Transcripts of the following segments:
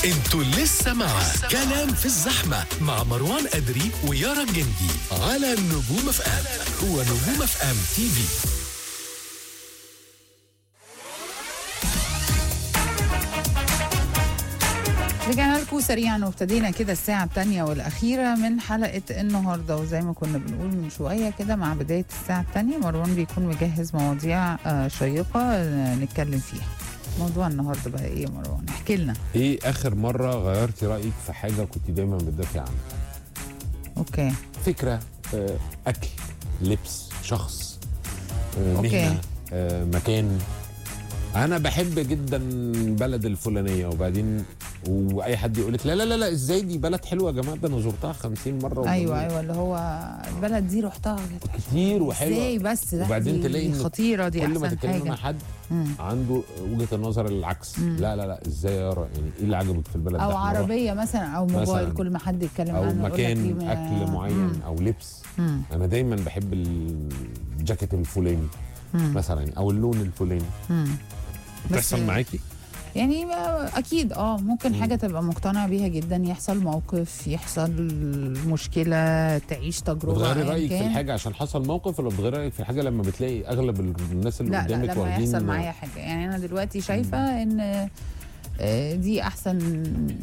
انتوا لسه مع كلام في الزحمة مع مروان أدري ويارا الجندي على نجوم اف ام هو نجوم اف ام تي في رجعنا لكم سريعا وابتدينا كده الساعة الثانية والأخيرة من حلقة النهاردة وزي ما كنا بنقول من شوية كده مع بداية الساعة الثانية مروان بيكون مجهز مواضيع آه، شيقة آه، نتكلم فيها موضوع النهاردة بقى إيه يا مروان احكي لنا ايه اخر مره غيرتي رايك في حاجه كنت دايما بتدافعي عنها أوكي فكره آه، اكل لبس شخص آه، أوكي. مهنه آه، مكان انا بحب جدا البلد الفلانيه وبعدين واي حد يقول لك لا لا لا لا ازاي دي بلد حلوه يا جماعه ده انا زرتها 50 مره أيوة وجميلة. أيوة اللي هو البلد دي رحتها كتير وحلوه ازاي بس لا وبعدين دي تلاقي إن خطيرة دي كل ما أحسن تتكلمي مع حاجة حد مم. عنده وجهه النظر العكس مم. لا لا لا ازاي يا يارا يعني ايه اللي عجبك في البلد أو ده؟ إحنا رحنا- عربية مثلا أو موبايل مثلاً. كل ما حد يتكلم او عنه يقول لك مكان دي ما- اكل معين مم. او لبس مم. انا دايما بحب الجاكيت الفلاني مم. مثلا او اللون الفلاني مم. بس- بتحصل معاكي يعني ما- اكيد اه ممكن مم. حاجه تبقى مقتنع بيها جدا يحصل موقف يحصل مشكله تعيش تجربه بتغيري أياً رايك في كان. الحاجه عشان حصل موقف ولا بتغيري رايك في الحاجه لما بتلاقي اغلب الناس اللي لا لا قدامك لما واخدين يحصل معايا حاجه يعني انا دلوقتي شايفه ان آه، دي احسن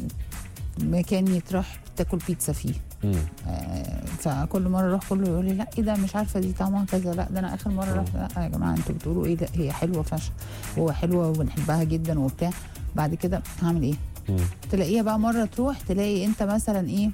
مكان يتروح تاكل بيتزا فيه مم. آه، فكل مره اروح كله يقول لي لا ايه ده مش عارفه دي طعمها كذا لا ده انا اخر مره رحت لا يا جماعه انتوا بتقولوا ايه ده هي حلوه فشخ هو حلوه وبنحبها جدا وبتاع بعد كده هعمل ايه مم. تلاقيها بقى مره تروح تلاقي انت مثلا ايه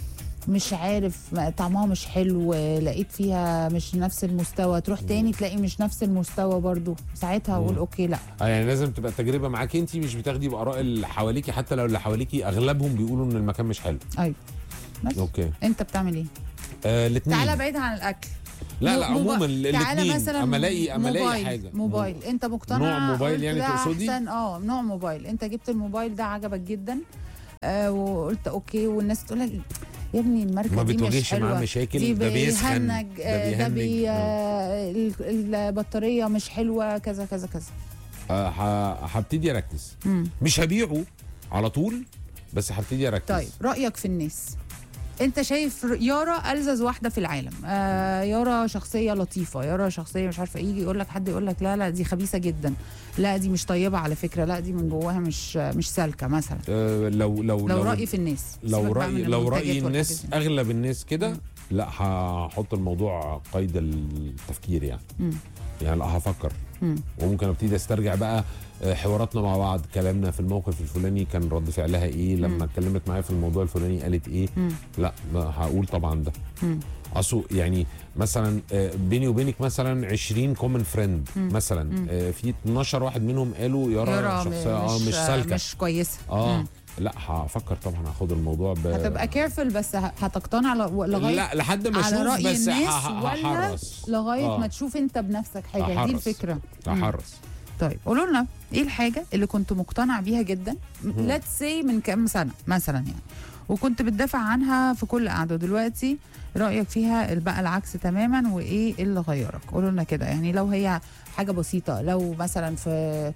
مش عارف ما- طعمها مش حلو لقيت فيها مش نفس المستوى تروح تاني تلاقي مش نفس المستوى برضو ساعتها اقول مم. اوكي لا اه يعني لازم تبقى التجربه معاكي انت مش بتاخدي باراء اللي حواليكي حتى لو اللي حواليكي اغلبهم بيقولوا ان المكان مش حلو ايوه بس اوكي انت بتعمل ايه آه الاثنين تعالى بعيد عن الاكل لا لا مو- موبا- عموما تعالى الاثنين مثلا اما الاقي اما الاقي موبايل حاجه موبايل انت مقتنع نوع موبايل قلت يعني ده تقصدي؟ احسن اه نوع موبايل انت جبت الموبايل ده عجبك جدا آه وقلت اوكي والناس تقول لك يا ابني الماركه ما دي مش بتواجهش حلوه معاه مشاكل دي ده بيسخن بيهنج آه، ده بيهنج. بي آه. آه، ال- البطاريه مش حلوه كذا كذا كذا آه، ه- هبتدي اركز مم. مش هبيعه على طول بس هبتدي اركز طيب رايك في الناس انت شايف يارا الزز واحده في العالم آه يارا شخصيه لطيفه يارا شخصيه مش عارفه يجي يقول لك حد يقول لك لا لا دي خبيثه جدا لا دي مش طيبه على فكره لا دي من جواها مش مش سالكه مثلا آه لو لو لو رايي في الناس لو سيبك بقى راي من لو المنتجات راي والحاجات الناس دي. اغلب الناس كده لا هحط الموضوع قيد التفكير يعني مم. يعني لا هفكر مم. وممكن ابتدي استرجع بقى آه، حواراتنا مع بعض كلامنا في الموقف الفلاني كان رد فعلها ايه مم. لما اتكلمت معايا في الموضوع الفلاني قالت ايه مم. لا ما هقول طبعا ده مم. اصل يعني مثلا آه، بيني وبينك مثلا 20 كومن فريند مم. مثلا آه، في 12 واحد منهم قالوا يارا يارا شخصيه اه مش مش سالكه مش كويسه اه مم. لا هفكر طبعا هاخد الموضوع ب... هتبقى كيرفل بس ه- هتقتنع ل- لغايه لا لحد ما على اشوف رأي بس الناس هح- ولا هحرص لغايه آه. ما تشوف انت بنفسك حاجه دي هحرص. الفكره مم. هحرص طيب قولوا لنا ايه الحاجه اللي كنت مقتنع بيها جدا ليتس سي من كام سنه مثلا يعني وكنت بتدافع عنها في كل قعده دلوقتي رايك فيها بقى العكس تماما وايه اللي غيرك قولوا لنا كده يعني لو هي حاجه بسيطه لو مثلا في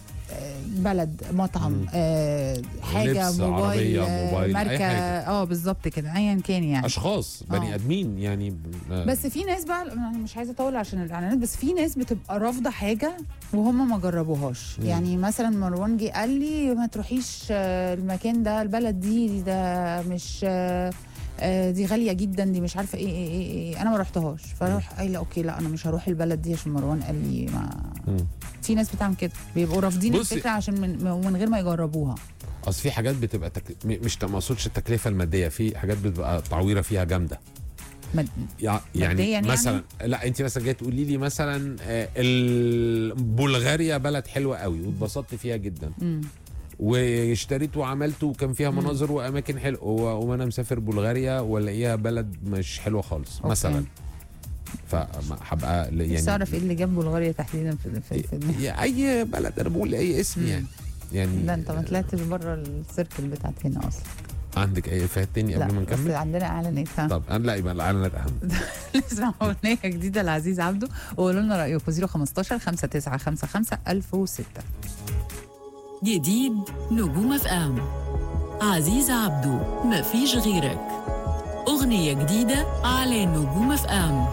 آه، بلد مطعم مم. آه حاجه لبس، موبايل عربية، آه، موبايل، أي ماركه حاجة. اه بالظبط كده ايا كان يعني اشخاص بني آه. ادمين يعني آه، بس في ناس بقى انا مش عايزه اطول عشان الاعلانات بس في ناس بتبقى رافضه حاجه وهم ما جربوهاش مم. يعني مثلا مروان جه قال لي ما تروحيش آه، المكان ده البلد دي دي ده مش آه، آه، دي غاليه جدا دي مش عارفه ايه ايه ايه, إيه. انا ما رحتهاش فاروح قايله اوكي لا انا مش هروح البلد دي عشان مروان قال لي ما مم. في ناس بتعمل كده بيبقوا رافضين بصي- الفكره عشان من, من غير ما يجربوها اصل في حاجات بتبقى تك... م- مش ما اقصدش التكلفه الماديه في حاجات بتبقى تعويره فيها جامده ما- يع- مادياً يعني يعني؟ مثلا لا انت مثلا جايه تقولي لي مثلا آه، ال- بلغاريا بلد حلوه قوي واتبسطت فيها جدا مم. واشتريت وعملت وكان فيها مناظر واماكن حلوه و- وانا مسافر بلغاريا والاقيها بلد مش حلوه خالص أوكي. مثلا فهبقى نفسي يعني اعرف ايه اللي جاب بلغاريا تحديدا في, في, في يا اي بلد انا بقول اي اسم مم. يعني يعني لا انت ما طلعتش بره السيركل بتاعت هنا اصلا عندك اي افيهات تاني قبل ما لا بس نكمل عندنا اعلانات ها طب انا لا يبقى الاعلانات اهم نسمع اغنيه جديده لعزيز عبده وقولوا لنا رايكم 015 5955 1006 جديد نجوم اف ام عزيز عبدو مفيش غيرك أغنية جديدة على نجوم اف ام